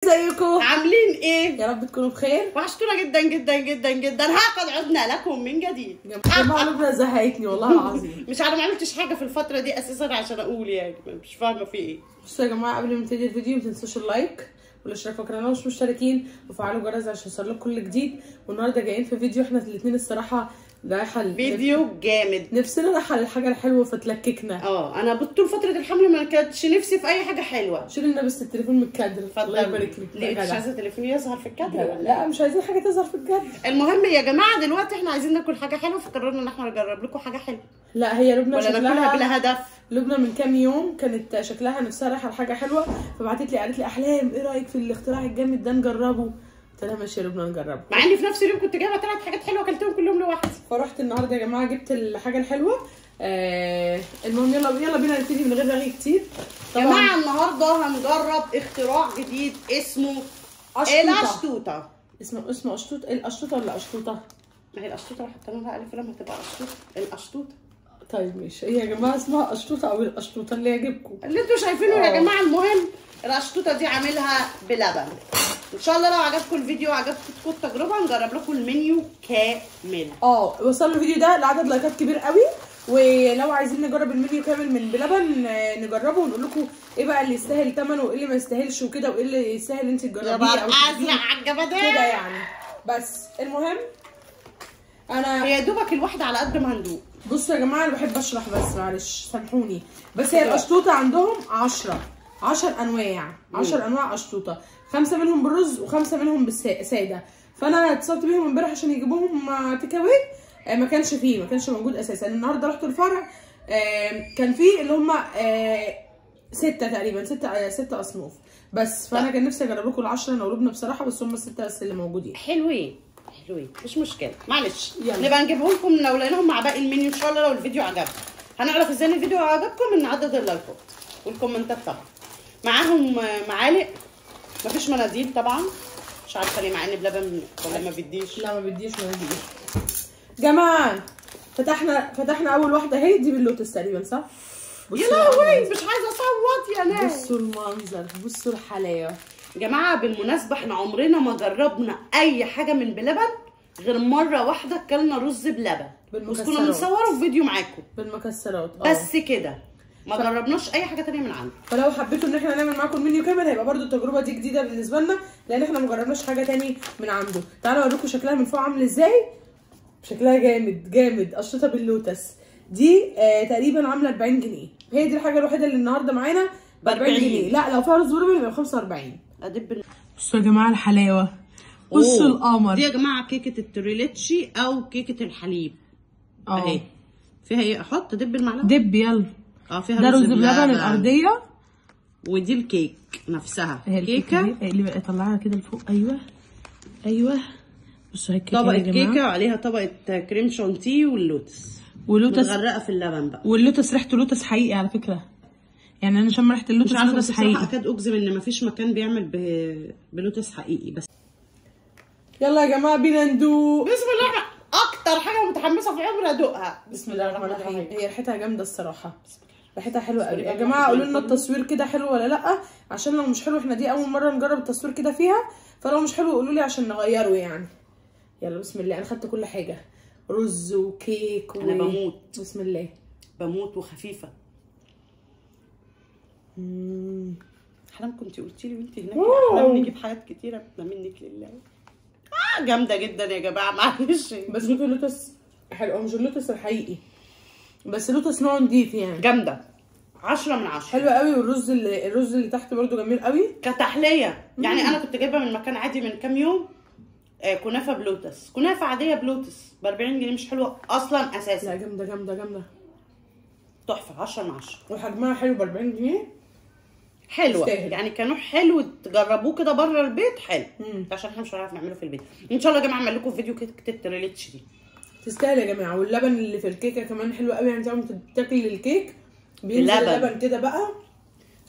ازيكم عاملين ايه يا رب تكونوا بخير وحشتونا جدا جدا جدا جدا هقد عدنا لكم من جديد يا جماعه لبنى زهقتني والله العظيم مش انا ما عملتش حاجه في الفتره دي اساسا عشان اقول يعني مش فاهمه في ايه بصوا يا جماعه قبل ما نبتدي الفيديو ما تنسوش اللايك والاشتراك في القناه مش مشتركين وفعلوا الجرس عشان يوصلكم كل جديد والنهارده جايين في فيديو احنا الاثنين الصراحه رايحه ل- فيديو جامد نفسنا رايحه للحاجه الحلوه فتلككنا اه انا طول فتره الحمل ما كانتش نفسي في اي حاجه حلوه شيل لنا بس التليفون من الكادر الله يبارك لك ليه يا مش جدع. عايزه تليفوني يظهر في الكادر لا, ولا لا مش عايزين حاجه تظهر في الكادر المهم يا جماعه دلوقتي احنا عايزين ناكل حاجه حلوه فقررنا ان احنا نجرب لكم حاجه حلوه لا هي لبنى ولا ناكلها شكلها بلا هدف لبنى من كام يوم كانت شكلها نفسها رايحه لحاجه حلوه فبعتت لي قالت لي احلام ايه رايك في الاختراع الجامد ده نجربه قلت لها ماشي يا لبنى نجربه مع اني في نفس اليوم كنت جايبه ثلاث حاجات حلوه اكلتهم كلهم لوحدي فرحت النهارده يا جماعه جبت الحاجه الحلوه آه المهم يلا يلا بينا نبتدي من غير رغي كتير يا جماعه النهارده هنجرب اختراع جديد اسمه أشطوطة. الاشطوطه اسمه اسمه اشطوط ايه الاشطوطه ولا اشطوطه ما هي الاشطوطه لو حطينا لها الف لما تبقى اشطوطه الاشطوطه طيب ماشي هي يا جماعه اسمها اشطوطه او الاشطوطه اللي يعجبكم اللي انتوا شايفينه يا اه. جماعه المهم الاشطوطه دي عاملها بلبن ان شاء الله لو عجبكم الفيديو وعجبتكم التجربه هنجرب لكم المنيو كامل اه وصلوا الفيديو ده لعدد لايكات كبير قوي ولو عايزين نجرب المنيو كامل من بلبن آه، نجربه ونقول لكم ايه بقى اللي يستاهل ثمنه وايه اللي ما يستاهلش وكده وايه اللي يستاهل انت يا تجربيه بقى او تجيبيه. ازرق على الجمدان كده يعني بس المهم انا هي يا دوبك الواحده على قد ما هندوق بصوا يا جماعه انا بحب اشرح بس معلش سامحوني بس هي الاشطوطه عندهم 10 10 انواع 10 انواع اشطوطه خمسه منهم بالرز وخمسه منهم بالساده فانا اتصلت بيهم امبارح عشان يجيبوهم تيك اواي آه، ما كانش فيه ما كانش موجود اساسا النهارده رحت الفرع آه، كان فيه اللي هم ستة تقريبا ستة آه، ستة أصناف بس فأنا كان نفسي أجرب لكم العشرة أنا ولبنى بصراحة بس هم الستة بس اللي موجودين حلوين حلوين مش مشكله معلش يلا. نبقى نجيبهم لكم لو لقيناهم مع باقي المنيو ان شاء الله لو الفيديو عجبكم هنعرف ازاي ان الفيديو عجبكم من عدد اللايكات والكومنتات طبعا معاهم آه، معالق مفيش مناديل طبعا مش عارفه ليه مع ان بلبن ولا ما بيديش لا ما بديش ما بديش جماعة فتحنا فتحنا أول واحدة اهي دي باللوتس تقريبا صح؟ يا بصوا لهوي مش عايزه اصوت يا ناس بصوا المنظر بصوا الحلاوة يا جماعه بالمناسبه احنا عمرنا ما جربنا اي حاجه من بلبن غير مره واحده اكلنا رز بلبن بس كنا بالمكسرات. بنصوره في فيديو معاكم بالمكسرات اه بس كده ما جربناش اي حاجه تانية من عنده فلو حبيتوا ان احنا نعمل معاكم المنيو كامل هيبقى برضو التجربة دي جديدة بالنسبة لنا لأن احنا مجربناش حاجة تاني من عنده تعالوا اوريكم شكلها من فوق عامل ازاي شكلها جامد جامد قشطة باللوتس دي آه تقريبا عاملة 40 جنيه هي دي الحاجة الوحيدة اللي النهاردة معانا ب 40 40. جنيه لا لو فيها رز بلبن يبقى ب 45 ادب ال- بصوا يا جماعة الحلاوة بصوا أوه. القمر دي يا جماعه كيكه التريليتشي او كيكه الحليب اه اهي فيها ايه احط دب المعلقه دب يلا اه فيها ده رز بلبن الأرضية ودي الكيك نفسها هي الكيكة كيكه دي اللي بقى طلعها كده لفوق أيوه أيوه بصوا هي الكيكة طبقه يا جماعة. كيكه وعليها طبقه كريم شانتيه واللوتس ولوتس متغرقه في اللبن بقى واللوتس ريحته لوتس حقيقي على فكرة يعني أنا شم ريحة اللوتس مش عارفه لوتس بس بصراحه حقيقي اكاد اجزم ان مفيش مكان بيعمل ب... بلوتس حقيقي بس يلا يا جماعة بينا ندوق بسم الله الرحمن اكتر حاجه متحمسه في عمري ادوقها بسم الله الرحمن الرحيم هي ريحتها جامدة الصراحة ريحتها حلوة قوي الله يا جماعة قولوا لنا الرحمن التصوير كده حلو ولا لأ عشان لو مش حلو احنا دي أول مرة نجرب التصوير كده فيها فلو مش حلو قولوا لي عشان نغيره يعني يلا بسم الله أنا خدت كل حاجة رز وكيك و... انا بموت بسم الله بموت وخفيفه مم. احلام كنت قلتي لي وانت هناك واو. يا احلام نجيب حاجات كتيره منك لله آه جامده جدا يا جماعه معلش بس دوت اللوتس حلو هو مش اللوتس الحقيقي بس لوتس نوع نضيف يعني جامده عشرة من عشرة حلو قوي والرز اللي الرز اللي تحت برضو جميل قوي كتحليه يعني انا كنت جايبه من مكان عادي من كام يوم آه كنافه بلوتس كنافه عاديه بلوتس ب 40 جنيه مش حلوه اصلا لا اساسا جامده جامده جامده تحفه 10 من 10 وحجمها حلو ب 40 جنيه حلوه تستاهل. يعني كانوا حلو تجربوه كده بره البيت حلو مم. عشان احنا مش هنعرف نعمله في البيت ان شاء الله يا جماعه اعمل لكم فيديو كيكه التريليتش دي تستاهل يا جماعه واللبن اللي في الكيكه كمان حلو قوي يعني انت عم تاكل الكيك بينزل اللبن. اللبن كده بقى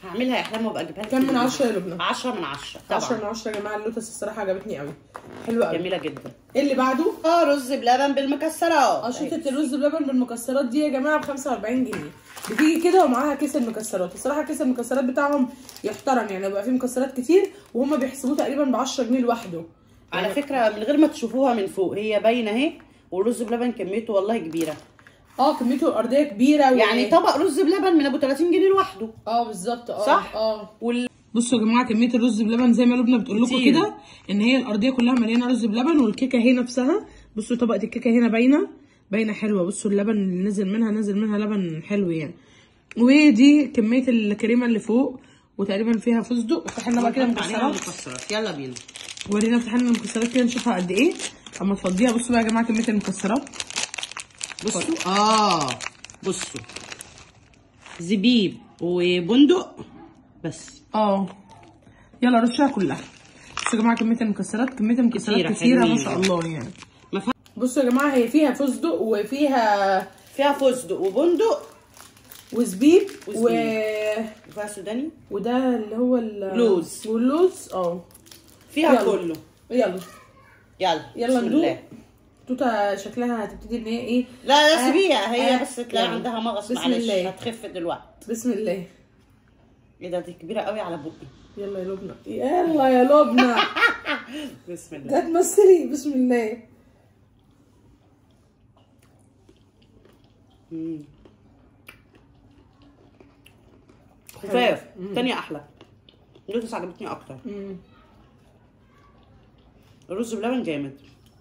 هعملها يا احلام وابقى اجيبها لك كام من 10 يا لبنى 10 من 10 10 من طبعا 10 يا جماعه اللوتس الصراحه عجبتني قوي حلوه قوي جميله جدا ايه اللي بعده اه رز بلبن بالمكسرات قشطة الرز بلبن بالمكسرات دي يا جماعة ب 45 جنيه بتيجي كده ومعاها كيس المكسرات الصراحة كيس المكسرات بتاعهم يحترم يعني بيبقى فيه مكسرات كتير وهم بيحسبوه تقريبا ب 10 جنيه لوحده على فكره من غير ما تشوفوها من فوق هي باينه اهي والرز بلبن كميته والله كبيره اه كميته الأرضية كبيرة و... يعني طبق رز بلبن من ابو 30 جنيه لوحده اه بالظبط اه صح؟ اه وال... بصوا يا جماعه كميه الرز بلبن زي ما لبنى بتقول لكم كتير. كده ان هي الارضيه كلها مليانه رز بلبن والكيكه هي نفسها بصوا طبقه الكيكه هنا باينه باينه حلوه بصوا اللبن اللي نزل منها نزل منها لبن حلو يعني ودي كميه الكريمه اللي فوق وتقريبا فيها فستق افتحنا بقى كده ونحط عليها مكسرات المكسرات يلا بينا ورينا افتحنا المكسرات كده نشوفها قد ايه اما تفضيها بصوا بقى يا جماعه كميه المكسرات بصوا اه بصوا زبيب وبندق بس اه يلا رشها كلها بصوا يا جماعه كميه المكسرات كميه المكسرات كتيرة، كتيره ما حلوين. شاء الله يعني ما فيها- بصوا يا جماعه هي فيها فستق وفيها فيها فستق وبندق وزبيب و... وزبيب. وفيها سوداني وده اللي هو ال... لوز. واللوز اه فيها يلا. كله يلا يلا يلا بسم ندوق الله. توته شكلها هتبتدي ان هي ايه لا لا آه، سيبيها هي آه، بس تلاقي يلا. عندها مغص بسم معلش الله. هتخف دلوقتي بسم الله ايه ده دي كبيره قوي على بقي يلا يا لبنى يلا يا لبنى بسم الله ده تمثلي بسم الله مم. خفاف تانية احلى اللوتس عجبتني اكتر مم. الرز بلبن جامد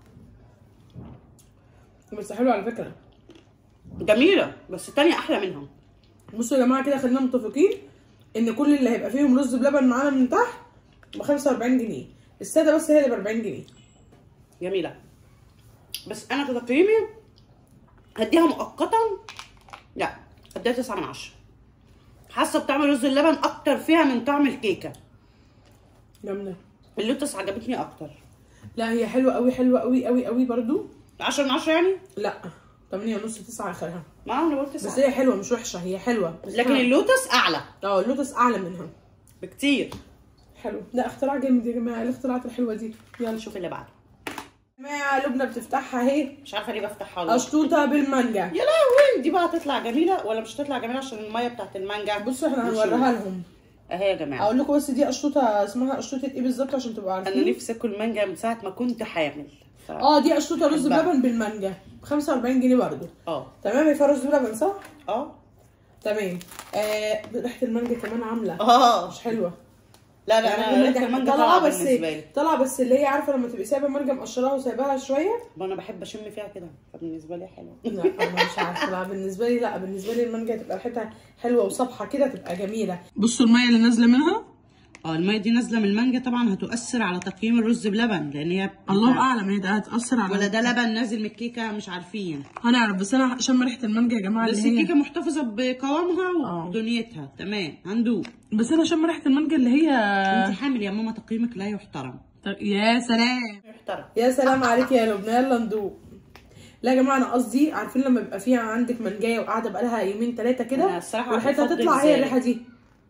بس حلو على فكره جميله بس التانية احلى منها بصوا يا جماعه كده خلينا متفقين ان كل اللي هيبقى فيهم رز بلبن معانا من تحت ب 45 جنيه الساده بس هي اللي ب 40 جنيه جميله بس انا كتقييمي هديها مؤقتا لا هديها تسعة من عشرة حاسه بطعم رز اللبن اكتر فيها من طعم الكيكه جامده اللوتس عجبتني اكتر لا هي حلوه قوي حلوه قوي قوي قوي برضو 10 من 10 يعني لا 8 ونص 9 اخرها ما انا قلت بس تسعة هي حلوه مش وحشه هي حلوه بس لكن أنا- اللوتس اعلى اه اللوتس اعلى منها بكتير حلو لا اختراع جامد يا جماعه إيه الاختراعات الحلوه دي يلا نشوف اللي بعده يا جماعه لبنى بتفتحها اهي مش عارفه ليه بفتحها والله اشطوطه بالمانجا يا لهوي دي بقى هتطلع جميله ولا مش هتطلع جميله عشان الميه بتاعت المانجا بصوا احنا نشوف. هنوريها لهم اهي يا جماعه اقول لكم بس دي اشطوطه اسمها اشطوطه ايه بالظبط عشان تبقوا انا عارفين نفسي اكل مانجا من ساعه ما كنت حامل ف... اه دي اشطوطه رز بحبها. بلبن بالمانجا ب 45 جنيه برضه اه تمام هي فيها رز بلبن صح اه تمام آه ريحه المانجا كمان عامله اه مش حلوه لا لا انا ريحه المانجا طالعه بس بالنسبه لي طالعه بس اللي هي عارفه لما تبقي سايبه مانجا مقشراها وسايباها شويه ما انا بحب اشم فيها كده فبالنسبه لي حلوه لا انا مش عارفه لا بالنسبه لي لا بالنسبه لي المانجا تبقى ريحتها حلوه وصبحه كده تبقى جميله بصوا الميه اللي نازله منها اه الميه دي نازله من المانجا طبعا هتؤثر على تقييم الرز بلبن لان هي الله اعلم هي ده هتاثر على ولا ده لبن نازل من الكيكه مش عارفين هنعرف بس انا شم ريحه المانجا يا جماعه بس اللي هي الكيكه محتفظه بقوامها اه. ودنيتها تمام هندوق بس انا شم ريحه المانجا اللي هي انت حامل يا ماما تقييمك لا يحترم يا سلام يحترم يا سلام عليك يا لبنى يلا ندوق لا يا جماعه انا قصدي عارفين لما يبقى فيها عندك منجايه وقاعده بقالها يومين ثلاثه أنا كده الصراحة وريحتها بفضل تطلع هي ذلك. الريحه دي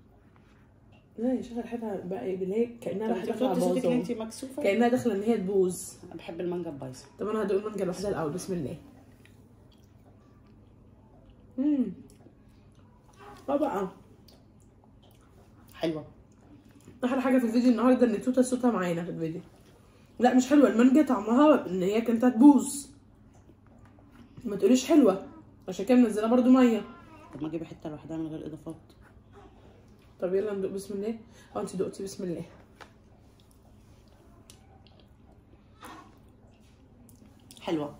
لا يا شيخه ريحتها بقى اللي هي كانها انت ريحتها بتوطي صوتك ان باظه انت مكسوفه كانها داخله ان هي تبوظ انا بحب المانجا البايظه طب انا هدوق المانجا لوحدها الاول بسم الله امم اه بقى حلوه احلى حاجه في الفيديو النهارده ان توته صوتها معانا في الفيديو لا مش حلوه المانجا طعمها ان هي كانت هتبوظ ما تقوليش حلوه عشان كده منزله برضو ميه طب ما اجيب حته لوحدها من غير اضافات طب يلا ندوق بسم الله اه انت دقتي بسم الله حلوه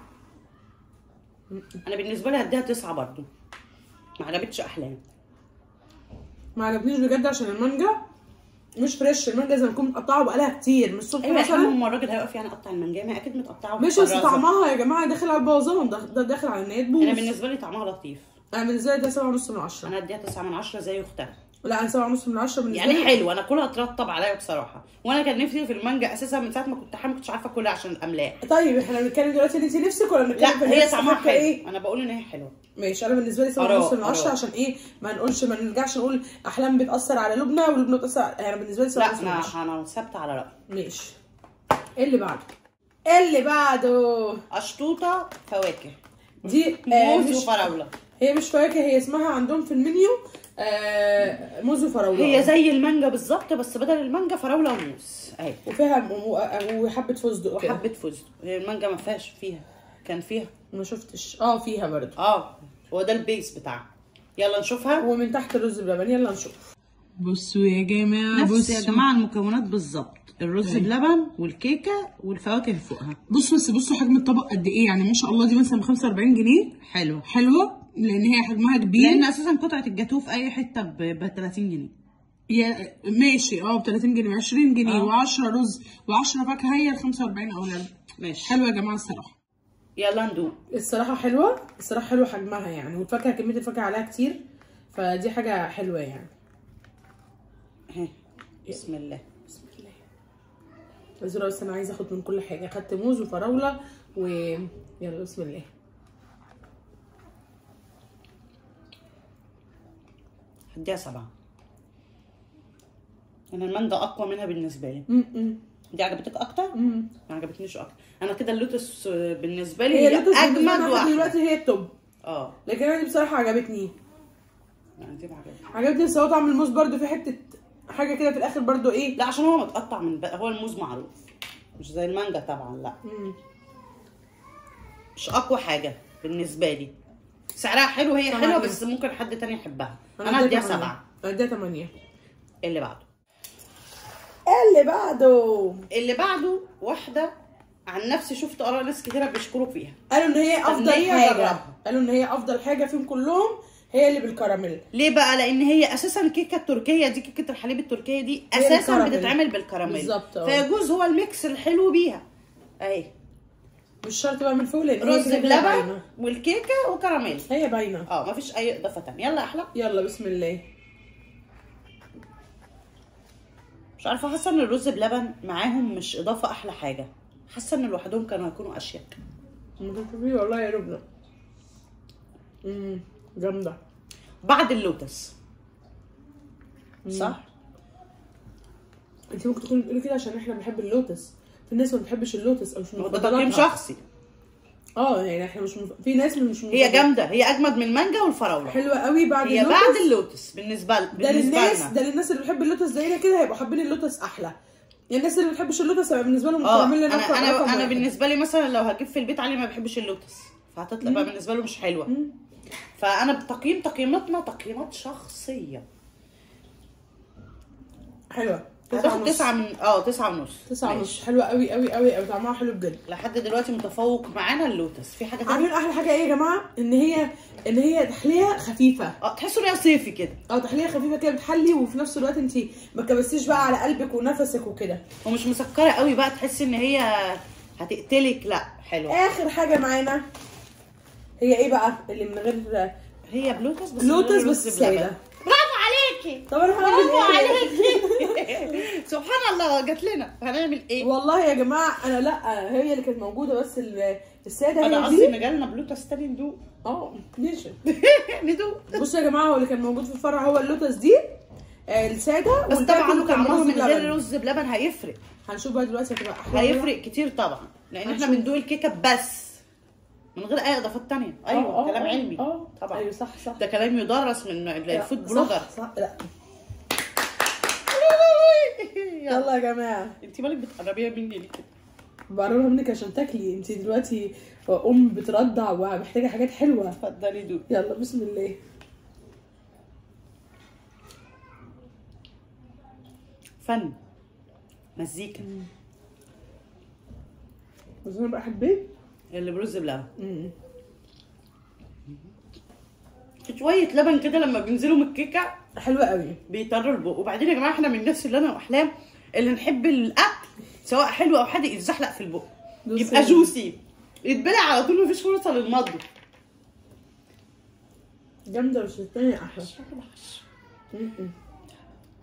انا بالنسبه لي هديها تسعة برضو ما عجبتش احلام ما عجبنيش بجد عشان المانجا مش فريش المانجا زي ما تكون متقطعه بقالها كتير من الصبح ايوه مثلا احلام اما الراجل هيقف يعني اقطع المانجا ما اكيد متقطعه مش بس ومتفرزة. طعمها يا جماعه داخل على البوظان ده, ده داخل على ان هي تبوظ انا بالنسبه لي طعمها لطيف انا بالنسبه لي ده سبعة ونص من عشرة انا هديها تسعة من عشرة زي اختها لا انا سبعة ونص من عشرة بالنسبه يعني لي حلو انا كلها ترطب عليا بصراحه وانا كان نفسي في المانجا اساسا من ساعه ما كنت حامل كنتش عارفه اكلها عشان الاملاح طيب احنا بنتكلم دلوقتي ان انت نفسك ولا بنتكلم في لا إن هي نفسك طعمها حاجة حلو ايه انا بقول ان هي حلوه ماشي انا بالنسبه لي سبعة آراء، ونص من عشرة آراء. عشان ايه ما نقولش ما نرجعش نقول احلام بتاثر على لبنى ولبنى بتاثر على انا بالنسبه لي سبعة لا ونص من عشرة انا انا ثابته على رايي ماشي ايه اللي بعده اللي بعده اشطوطه فواكه دي آه موز مش وفراوله هي مش فواكه هي اسمها عندهم في المنيو آه موز وفراوله هي زي المانجا بالظبط بس بدل المانجا فراوله وموز اهي وفيها م- م- وحبه فستق كده وحبه فستق هي المانجا ما فيهاش فيها كان فيها ما شفتش اه فيها برضو اه هو ده البيس بتاعها يلا نشوفها ومن تحت الرز بلبن يلا نشوف بصوا يا جماعه نفس يا جماعه المكونات بالظبط الرز بلبن والكيكه والفواكه اللي فوقها بصوا بس بصوا حجم الطبق قد ايه يعني ما شاء الله دي مثلا ب 45 جنيه حلو حلوه لان هي حجمها كبير لان اساسا قطعه الجاتوه في اي حته ب 30 جنيه يا ماشي اه ب 30 جنيه 20 جنيه آه. و10 رز و10 فاكهه هي ال 45 او لا ماشي حلوه يا جماعه الصراحه يلا ندوق الصراحه حلوه الصراحه حلوه حجمها يعني والفاكهه كميه الفاكهه عليها كتير فدي حاجه حلوه يعني اهي بسم الله بسم الله عايزة بس انا عايزه اخد من كل حاجه اخدت موز وفراوله و يلا بسم الله هديها سبعة انا المانجا اقوى منها بالنسبه لي م-م. دي عجبتك اكتر م. ما عجبتنيش اكتر انا كده اللوتس آه، بالنسبه لي هي هي اللوتس بالنسبة اجمد لنا لحد واحده دلوقتي هي التوب اه لكن انا دي بصراحه عجبتني يعني دي ما عجبتنيش. عجبتني بس هو طعم الموز برده في حته حاجه كده في الاخر برده ايه لا عشان هو متقطع من بقى هو الموز معروف مش زي المانجا طبعا لا مم. مش اقوى حاجه بالنسبه لي سعرها حلو هي تمانية. حلوه بس ممكن حد تاني يحبها انا هديها هديها تمانية. سبعة هديها 8 اللي بعده اللي بعده اللي بعده واحده عن نفسي شفت اراء ناس كتيره بيشكروا فيها قالوا ان هي افضل هي حاجه جربها. قالوا ان هي افضل حاجه فيهم كلهم هي اللي بالكراميل ليه بقى لان هي اساسا الكيكه التركيه دي كيكه الحليب التركيه دي هي اساسا بالكراميل. بتتعمل بالكراميل بالظبط، اه. فيجوز هو الميكس الحلو بيها اهي مش شرط بقى من فوق لان هي رز كده كده بلبن باينه والكيكه وكراميل هي باينه اه مفيش اي اضافه تانية يلا يا احلى يلا بسم الله مش عارفه حاسه ان الرز بلبن معاهم مش اضافه احلى حاجه حاسه ان لوحدهم كانوا هيكونوا اشيك متفقين والله يا ربنا امم جامده بعد اللوتس صح انت ممكن تكوني بتقولي كده عشان احنا بنحب اللوتس في ناس ما بتحبش اللوتس او مش هو ده مفضلاتها. تقييم شخصي اه يعني احنا مش مف... في ناس مش هي مفضلات. جامده هي اجمد من المانجا والفراوله حلوه قوي بعد هي اللوتس بعد اللوتس بالنسبه ل- ده بالنسبه للناس لنا ده للناس اللي بتحب اللوتس زينا كده هيبقوا حابين اللوتس احلى يعني الناس اللي ما بتحبش اللوتس هيبقى بالنسبه لهم اه الكراميل انا رقم- انا رقم انا واحد. بالنسبه لي مثلا لو هجيب في البيت علي ما بيحبش اللوتس فهتطلع بقى بالنسبه له مش حلوه فانا بتقييم تقييماتنا تقييمات شخصيه حلوه هتاخد تسعة من اه تسعة ونص تسعة ماشي. ونص حلوه قوي قوي قوي قوي طعمها حلو بجد لحد دلوقتي متفوق معانا اللوتس في حاجه عارفين تانية احلى حاجه ايه يا جماعه ان هي ان هي تحليه خفيفه اه تحسوا ان هي صيفي كده او تحليه خفيفه كده بتحلي وفي نفس الوقت انت ما كبستيش بقى على قلبك ونفسك وكده ومش مسكره قوي بقى تحسي ان هي هتقتلك لا حلوه اخر حاجه معانا هي ايه بقى اللي من غير هي بلوتس بس لوتس من غير بس رز بلبن. ساده برافو عليكي طب انا هعمل برافو ايه عليكي سبحان الله جات لنا هنعمل ايه والله يا جماعه انا لا هي اللي كانت موجوده بس ال- الساده انا هي قصدي دي ان جالنا بلوتس تاني ندوق اه ماشي ندوق بصوا يا جماعه هو اللي كان موجود في الفرع هو اللوتس دي آه، الساده بس والباقي طبعا كله كان طعمها رز من غير بلبن. رز بلبن هيفرق هنشوف بقى دلوقتي هتبقى احلى هيفرق كتير طبعا لان احنا هنشوف. بندوق الكيكه بس من غير اي اضافات تانية آه، ايوه آه، كلام آه، علمي اه طبعا ايوه صح صح ده كلام يدرس من الفود صح، بلوجر صح لا يلا يا جماعه انت مالك بتقربيها مني ليه كده بقربها منك عشان تاكلي انت دلوقتي ام بترضع ومحتاجه حاجات حلوه اتفضلي دوق يلا بسم الله فن مزيكا بس انا بقى حبيت اللي برز بلبن مم. شويه لبن كده لما بينزلوا من الكيكه حلوه قوي بيطروا البق وبعدين يا جماعه احنا من الناس اللي انا واحلام اللي نحب الاكل سواء حلو او حادق يتزحلق في البق دوسي. يبقى جوسي يتبلع على طول مفيش فرصه للمضغ جامده بس التانية احلى مم.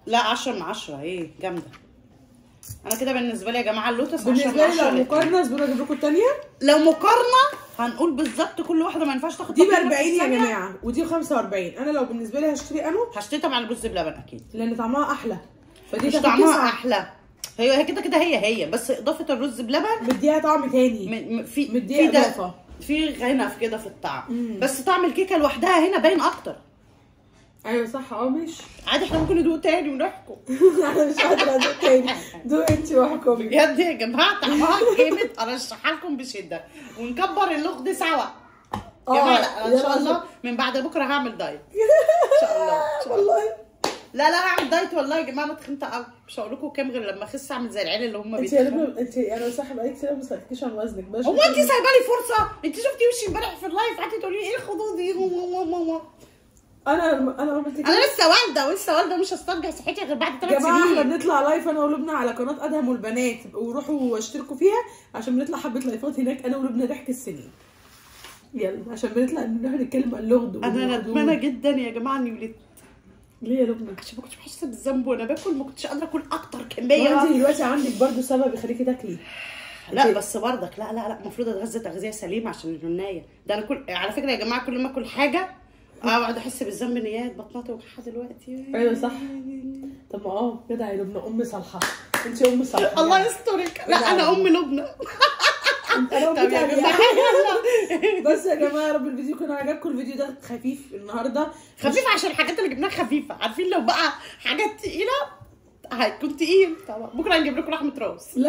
لا 10 من 10 ايه جامده انا كده بالنسبه لي يا جماعه اللوتس 10 من بالنسبه لي 10 لو مقارنه زبون اجيب لكم الثانيه لو مقارنه هنقول بالظبط كل واحده ما ينفعش تاخد دي ب تقييم 40 يا ثانية. جماعه ودي ب 45 انا لو بالنسبه لي هشتري انو هشتري طبعا الرز بلبن اكيد لان طعمها احلى فدي مش تاخد طعمها تسعة. احلى هي هي كده كده هي هي بس اضافه الرز بلبن مديها طعم تاني م- م- في مديها في ده- إضافة. في غنى في كده في الطعم مم. بس طعم الكيكه لوحدها هنا باين اكتر ايوه صح اه ماشي عادي احنا ممكن ندوق تاني ونحكم انا مش قادره ادوق تاني دوق انت واحكمي بجد يا جماعه طعمها جامد ارشحها لكم بشده ونكبر اللغد سوا يا آه، جماعه لا، ان يلا شاء الله عشان- من بعد بكره هعمل دايت ان شاء الله إن شاء الله. والله لا لا هعمل دايت والله يا جماعه انا تخنت قوي مش هقول لكم كام غير لما اخس اعمل زي العيال اللي هم انت يا بيتخنوا رب انت انا صح بقالي كتير ما سالتكيش عن وزنك باش هو انت سايبه لي فرصه انت شفتي وشي امبارح في اللايف قعدتي تقولي ايه الخضوض دي هو- هو- هو- هو. انا انا عملت كده انا لسه والده ولسه والده مش هسترجع صحتي غير بعد يا ثلاث جماعه احنا سنين بنطلع لايف انا ولبنى على قناه ادهم والبنات وروحوا اشتركوا فيها عشان بنطلع حبه لايفات هناك انا ولبنى ضحك السنين يلا عشان بنطلع نروح نتكلم عن اللغد انا والهدوء. ندمانه جدا يا جماعه اني ولدت ليه يا لبنى؟ عشان ما كنتش بحس بالذنب وانا باكل ما كنتش قادره اكل اكتر ما كميه انت دلوقتي عندك برضو سبب يخليكي تاكلي لا بس برضك لا لا لا المفروض اتغذى تغذيه سليمه عشان الجنايه ده انا كل على فكره يا جماعه كل ما اكل حاجه اقعد احس بالذنب ان هي بطنها توجعها دلوقتي ايوه صح طب ما اه جدع يا لبنى ام صالحه انت ام صالحه الله يسترك لا انا ام لبنى انا طب ام يا تانية. جماعه يلا بس يا جماعه يا رب الفيديو يكون عجبكم الفيديو ده خفيف النهارده خفيف عشان الحاجات اللي جبناها خفيفه عارفين لو بقى حاجات تقيله هيكون تقيل طبعا بكره هنجيب لكم لحمه راس لا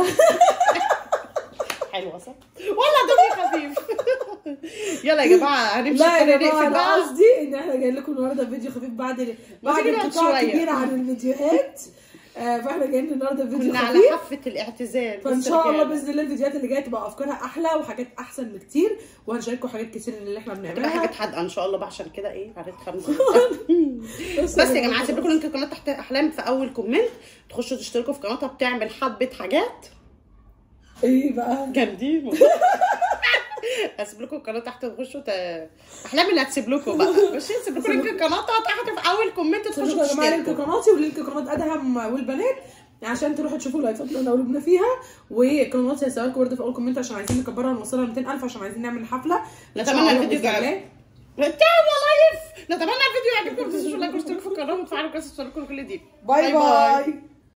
حلوه صح ولا دمي خفيف يلا يا جماعه هنمشي لا يا كده جماعه نقفل انا بقى قصدي ان احنا جايين لكم النهارده فيديو خفيف بعد بعد تيجي نقعد انقطاع شوية. كبير عن الفيديوهات آه، فاحنا جايين النهارده فيديو كنا على خفيف حافه الاعتزال فان بس شاء الله رجعنا. باذن الله الفيديوهات اللي جايه تبقى افكارها احلى وحاجات احسن بكتير وهنشارككم حاجات كتير من اللي احنا تبقى بنعملها حاجات حادقه ان شاء الله بقى عشان كده ايه عرفت خمسه بس يا جماعه هسيب لكم لينك القناه تحت احلام في اول كومنت تخشوا تشتركوا في قناتها بتعمل حبه حاجات ايه بقى جامدين هسيب لكم القناه تحت تخشوا ت... احلام اللي هتسيب لكم بقى ماشي هسيب لكم لينك قناتها تحت في اول كومنت شوفوا تخشوا يا جماعه لينك تشتركوا قناتي ولينك قناه ادهم والبنات عشان تروحوا تشوفوا اللايفات اللي انا ولبنى فيها وقناتي هسيبها لكم برده في اول كومنت عشان عايزين نكبرها ونوصلها 200000 عشان عايزين نعمل حفله إن شاء نتمنى الله الفيديو بإذن يعجبكم. الله. تعالوا لايف نتمنى الفيديو يعجبكم ما تنسوش لايك واشتركوا في القناه وتفعلوا الجرس عشان كل دي باي باي